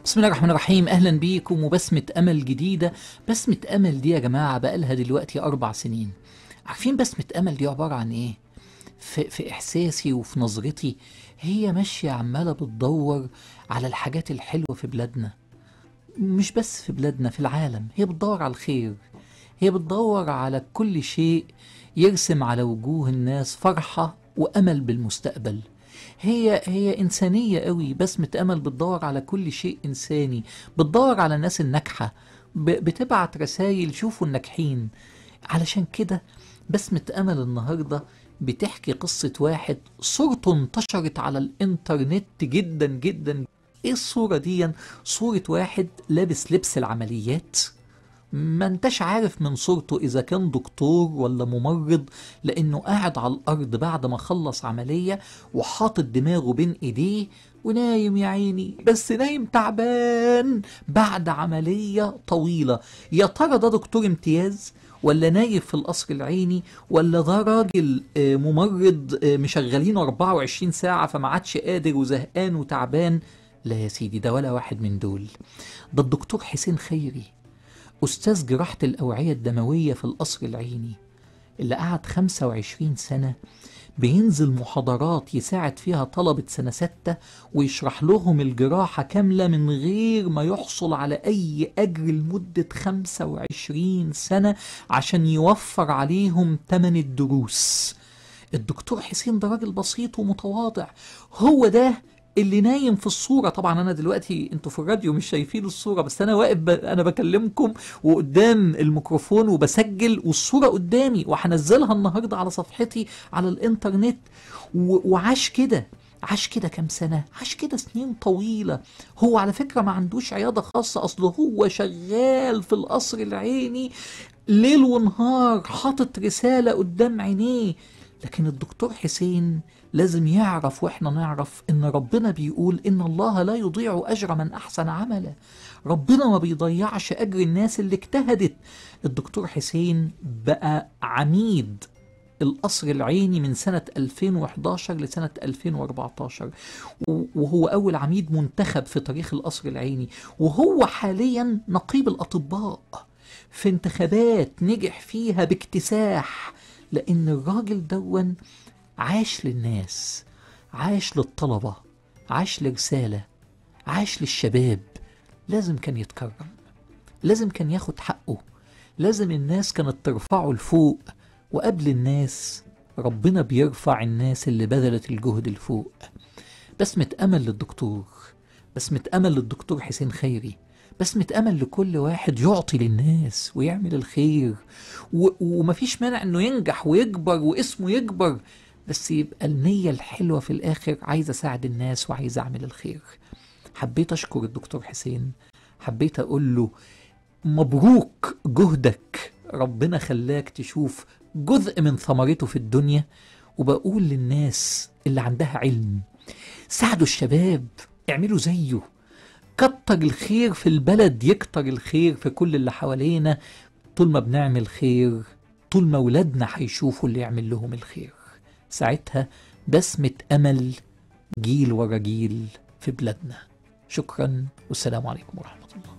بسم الله الرحمن الرحيم اهلا بيكم وبسمة امل جديدة بسمة امل دي يا جماعة بقالها دلوقتي اربع سنين عارفين بسمة امل دي عبارة عن ايه في, في احساسي وفي نظرتي هي ماشية عمالة بتدور على الحاجات الحلوة في بلادنا مش بس في بلادنا في العالم هي بتدور على الخير هي بتدور على كل شيء يرسم على وجوه الناس فرحة وامل بالمستقبل هي هي إنسانية قوي بسمة أمل بتدور على كل شيء إنساني بتدور على الناس الناجحة ب- بتبعت رسائل شوفوا الناجحين علشان كده بسمة أمل النهاردة بتحكي قصة واحد صورته انتشرت على الإنترنت جدا جدا إيه الصورة دي؟ صورة واحد لابس لبس العمليات ما انتش عارف من صورته اذا كان دكتور ولا ممرض لانه قاعد على الارض بعد ما خلص عملية وحاطط دماغه بين ايديه ونايم يا عيني بس نايم تعبان بعد عملية طويلة يا ترى ده دكتور امتياز ولا نايم في القصر العيني ولا ده راجل آه، ممرض آه، مشغلينه 24 ساعة فما عادش قادر وزهقان وتعبان لا يا سيدي ده ولا واحد من دول ده الدكتور حسين خيري أستاذ جراحة الأوعية الدموية في القصر العيني اللي قعد 25 سنة بينزل محاضرات يساعد فيها طلبة سنة ستة ويشرح لهم الجراحة كاملة من غير ما يحصل على أي أجر لمدة 25 سنة عشان يوفر عليهم تمن الدروس الدكتور حسين ده راجل بسيط ومتواضع هو ده اللي نايم في الصورة طبعا انا دلوقتي انتوا في الراديو مش شايفين الصورة بس انا واقف ب... انا بكلمكم وقدام الميكروفون وبسجل والصورة قدامي وهنزلها النهاردة على صفحتي على الانترنت و... وعاش كده عاش كده كام سنة عاش كده سنين طويلة هو على فكرة ما عندوش عيادة خاصة أصله هو شغال في القصر العيني ليل ونهار حاطط رسالة قدام عينيه لكن الدكتور حسين لازم يعرف واحنا نعرف ان ربنا بيقول ان الله لا يضيع اجر من احسن عملا ربنا ما بيضيعش اجر الناس اللي اجتهدت الدكتور حسين بقى عميد القصر العيني من سنة 2011 لسنة 2014 و- وهو أول عميد منتخب في تاريخ القصر العيني وهو حاليا نقيب الأطباء في انتخابات نجح فيها باكتساح لأن الراجل دون عاش للناس عاش للطلبة عاش لرسالة عاش للشباب لازم كان يتكرم لازم كان ياخد حقه لازم الناس كانت ترفعه لفوق وقبل الناس ربنا بيرفع الناس اللي بذلت الجهد لفوق بسمة أمل للدكتور بسمة أمل للدكتور حسين خيري بسمة أمل لكل واحد يعطي للناس ويعمل الخير و... ومفيش مانع إنه ينجح ويكبر واسمه يكبر بس يبقى النية الحلوة في الآخر عايز أساعد الناس وعايز أعمل الخير حبيت أشكر الدكتور حسين حبيت أقول له مبروك جهدك ربنا خلاك تشوف جزء من ثمرته في الدنيا وبقول للناس اللي عندها علم ساعدوا الشباب اعملوا زيه كتر الخير في البلد يكتر الخير في كل اللي حوالينا طول ما بنعمل خير طول ما ولادنا هيشوفوا اللي يعمل لهم الخير ساعتها بسمة أمل جيل ورا جيل في بلادنا شكرا والسلام عليكم ورحمة الله